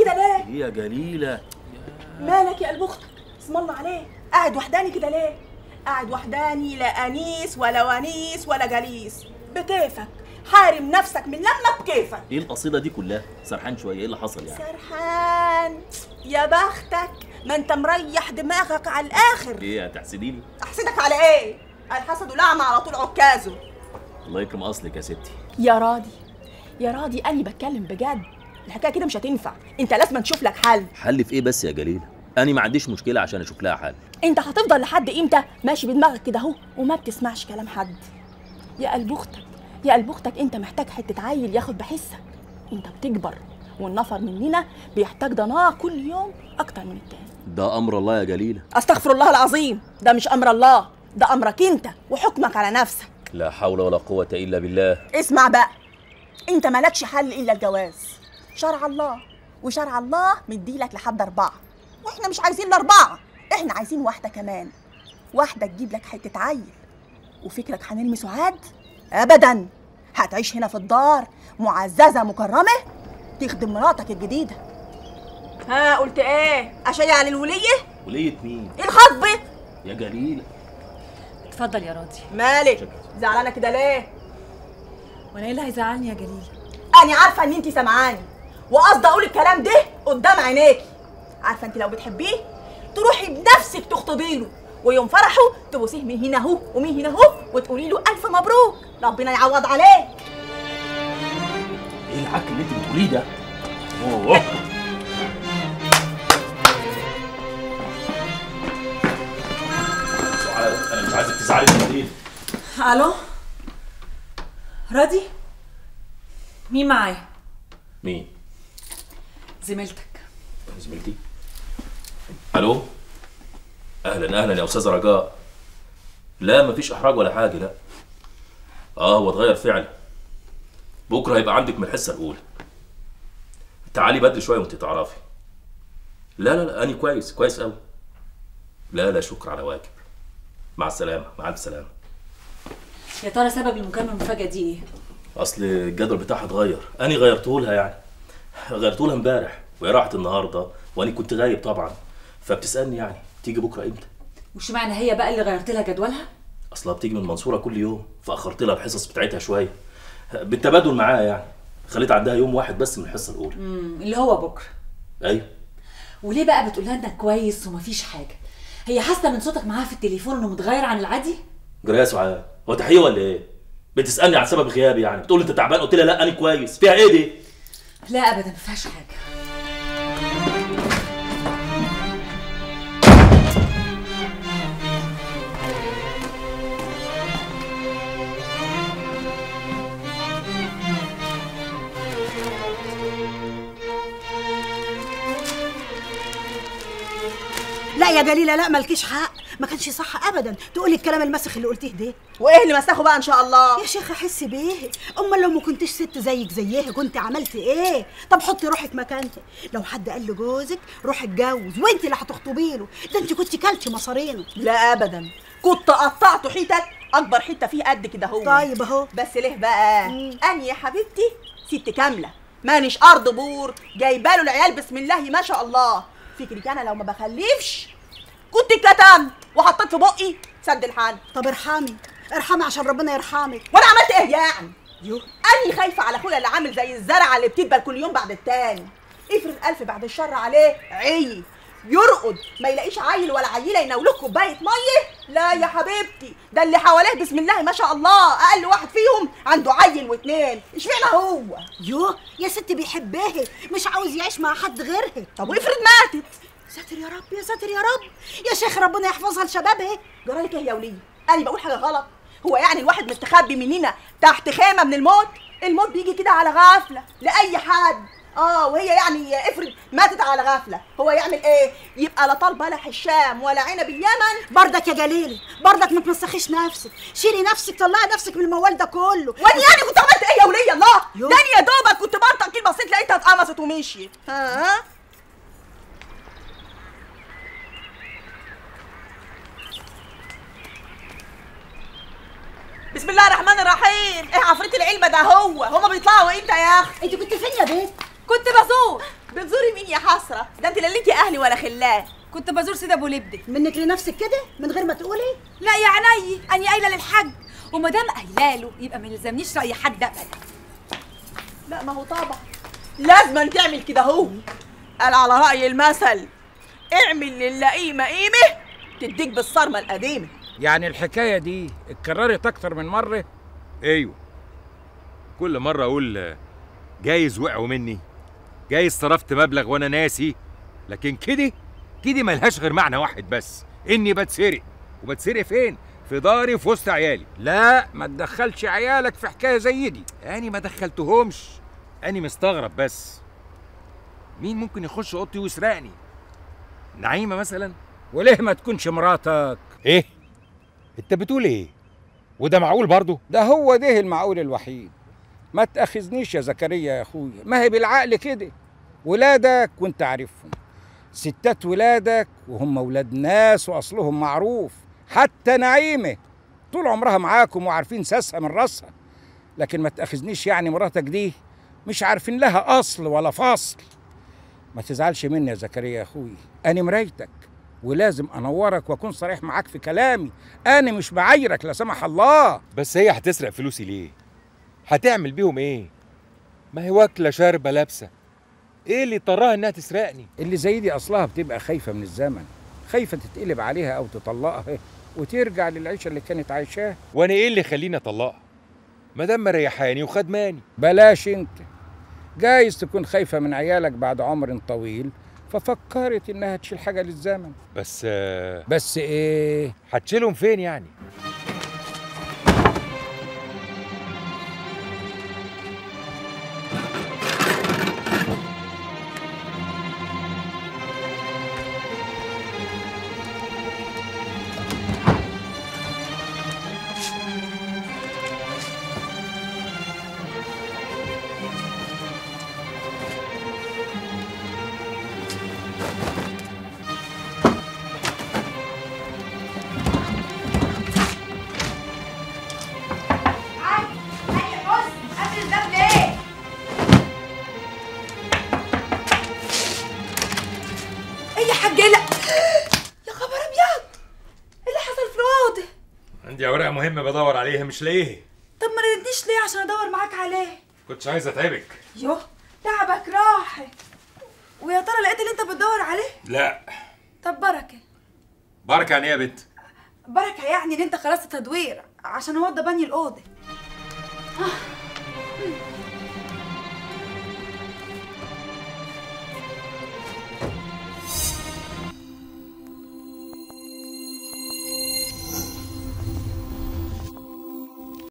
كده ليه ايه يا جليله مالك يا قلب اختك اسم الله عليه قاعد وحداني كده ليه قاعد وحداني لا انيس ولا ونيس ولا جليس بكيفك حارم نفسك من لما بكيفك ايه القصيده دي كلها سرحان شويه ايه اللي حصل يعني سرحان يا بختك ما انت مريح دماغك على الاخر ايه هتحسديني احسدك على ايه الحسد لعمة على طول عكازه الله يكرم اصلك يا ستي يا راضي يا راضي انا بتكلم بجد الحكايه كده مش هتنفع انت لازم تشوف لك حل حل في ايه بس يا جليله انا ما عنديش مشكله عشان اشوف لها حل انت هتفضل لحد امتى ماشي بدماغك كده اهو وما بتسمعش كلام حد يا قلب اختك يا قلب اختك انت محتاج حته عيل ياخد بحسك انت بتكبر والنفر مننا بيحتاج ضناع كل يوم اكتر من التاني ده امر الله يا جليله استغفر الله العظيم ده مش امر الله ده امرك انت وحكمك على نفسك لا حول ولا قوه الا بالله اسمع بقى انت مالكش حل الا الجواز شرع الله وشرع الله مديلك لحد اربعه واحنا مش عايزين الاربعه احنا عايزين واحده كمان واحده تجيب لك حته عيل وفكرك هنرمي سعاد ابدا هتعيش هنا في الدار معززه مكرمه تخدم مراتك الجديده ها قلت ايه اشيع للوليه وليه مين الخطبه يا جليله اتفضل يا راضي مالك زعلانه كده ليه وانا ايه اللي هيزعلني يا جليل انا عارفه ان انت سامعاني وقصدي اقول الكلام ده قدام عينيكي عارفه انت لو بتحبيه تروحي بنفسك تخطبي له ويوم فرحه تبوسيه من هنا اهو ومن هنا اهو وتقولي له الف مبروك ربنا يعوض عليك ايه العك اللي انت بتقوليه ده اوه سعاد انا مش عايزك تزعلي من جليله الو راضي مين معايا مين زميلتك زميلتي الو اهلا اهلا يا استاذه رجاء لا مفيش احراج ولا حاجه لا اه هو اتغير فعلا بكره هيبقى عندك من الحصه الاولى تعالي بدري شويه وانت تعرفي لا لا لا انا كويس كويس قوي لا لا شكر على واجب مع السلامه مع الف سلامه يا ترى سبب المكالمه المفاجاه دي ايه اصل الجدول بتاعها اتغير انا غيرته لها يعني غيرته لها امبارح وهي راحت النهارده وانا كنت غايب طبعا فبتسالني يعني تيجي بكره امتى وش معنى هي بقى اللي غيرت لها جدولها اصلها بتيجي من المنصوره كل يوم فاخرت لها الحصص بتاعتها شويه بالتبادل معاها يعني خليت عندها يوم واحد بس من الحصه الاولى امم اللي هو بكره ايوه وليه بقى بتقول لها انك كويس ومفيش حاجه هي حاسه من صوتك معاها في التليفون انه متغير عن العادي جرى يا سعاد هو تحيه ولا ايه بتسالني عن سبب غيابي يعني بتقول انت تعبان قلت لها لا انا كويس فيها ايه دي لا ابدا مفيهاش حاجه لا يا جليله لا مالكيش حق ما كانش صح ابدا تقولي الكلام المسخ اللي قلتيه ده وايه اللي مسخه بقى ان شاء الله يا شيخه حسي بيه امال لو ما كنتش ست زيك زيها كنت عملت ايه طب حطي روحك مكانها لو حد قال لجوزك روح اتجوز وانت اللي هتخطبي له ده انت كنت كلتي مصارينه لا ابدا كنت قطعت حيتك اكبر حته فيه قد كده هو طيب اهو بس ليه بقى مم. اني يا حبيبتي ست كامله مانيش ارض بور جايباله العيال بسم الله ما شاء الله فكرك انا لو ما بخلفش كنت اتكتمت وحطيت في بقي سد الحال طب ارحمي ارحمي عشان ربنا يرحمك وانا عملت ايه يعني يو اني خايفه على اخويا اللي عامل زي الزرعه اللي بتدبل كل يوم بعد التاني افرض الف بعد الشر عليه عي يرقد ما يلاقيش عيل ولا عيله يناولوه كوبايه ميه لا يا حبيبتي ده اللي حواليه بسم الله ما شاء الله اقل واحد فيهم عنده عيل واتنين اشمعنى هو يو يا ست بيحبها مش عاوز يعيش مع حد غيرها طب وافرض ماتت ساتر يا رب يا ساتر يا رب يا شيخ ربنا يحفظها لشبابها جرالك ايه يا وليه انا بقول حاجه غلط هو يعني الواحد مستخبي مننا تحت خيمه من الموت الموت بيجي كده على غفله لاي حد اه وهي يعني افرض ماتت على غفله هو يعمل ايه يبقى لا طال بلح الشام ولا عنب اليمن بردك يا جليل بردك ما تمسخيش نفسك شيلي نفسك طلعي نفسك من الموال ده كله وانا يعني كنت عملت ايه يا وليه الله يو. ده أنا يا دوبك كنت بنطق كده بصيت لقيتها اتقمصت ومشيت ها بسم الله الرحمن الرحيم ايه عفريت العلبه ده هو هما بيطلعوا امتى يا اخي انت كنت فين يا بنت كنت بزور بتزوري مين يا حسره ده انت لا ليكي اهلي ولا خلاه كنت بزور سيدي ابو لبده منك لنفسك كده من غير ما تقولي لا يا عيني اني قايله للحاج وما دام قايله له يبقى ما يلزمنيش راي حد ابدا لا ما هو طبعا لازم تعمل كده هو قال على راي المثل اعمل للئيمه قيمه تديك بالصرمه القديمه يعني الحكايه دي اتكررت اكتر من مره ايوه كل مره اقول آه، جايز وقعوا مني جايز صرفت مبلغ وانا ناسي لكن كده كده ملهاش غير معنى واحد بس اني بتسرق وبتسرق فين في داري في وسط عيالي لا ما تدخلش عيالك في حكايه زي دي اني ما دخلتهمش اني مستغرب بس مين ممكن يخش اوضتي ويسرقني نعيمه مثلا وليه ما تكونش مراتك ايه انت بتقول ايه وده معقول برضه ده هو ده المعقول الوحيد ما تاخذنيش يا زكريا يا اخويا ما هي بالعقل كده ولادك وانت عارفهم ستات ولادك وهم ولاد ناس واصلهم معروف حتى نعيمه طول عمرها معاكم وعارفين ساسها من راسها لكن ما تاخذنيش يعني مراتك دي مش عارفين لها اصل ولا فاصل ما تزعلش مني يا زكريا يا اخوي انا مرايتك ولازم انورك واكون صريح معاك في كلامي انا مش بعايرك لا سمح الله بس هي هتسرق فلوسي ليه هتعمل بيهم ايه ما هي واكله شاربه لابسه ايه اللي طراها انها تسرقني اللي زي دي اصلها بتبقى خايفه من الزمن خايفه تتقلب عليها او تطلقها وترجع للعيشه اللي كانت عايشاها وانا ايه اللي يخليني اطلقها ما دام مريحاني وخدماني بلاش انت جايز تكون خايفه من عيالك بعد عمر طويل ففكرت انها تشيل حاجه للزمن بس آه، بس ايه هتشيلهم فين يعني ايه يا حاج لا يا خبر ابيض ايه اللي حصل في الاوضه عندي اوراق مهمه بدور عليها مش لاقيها طب ما ردتنيش ليه عشان ادور معاك عليه كنتش عايز اتعبك يوه تعبك راح ويا ترى لقيت اللي انت بتدور عليه لا طب بركه بركه يعني ايه يا بنت بركه يعني ان انت خلصت تدوير عشان اوضى بني الاوضه آه.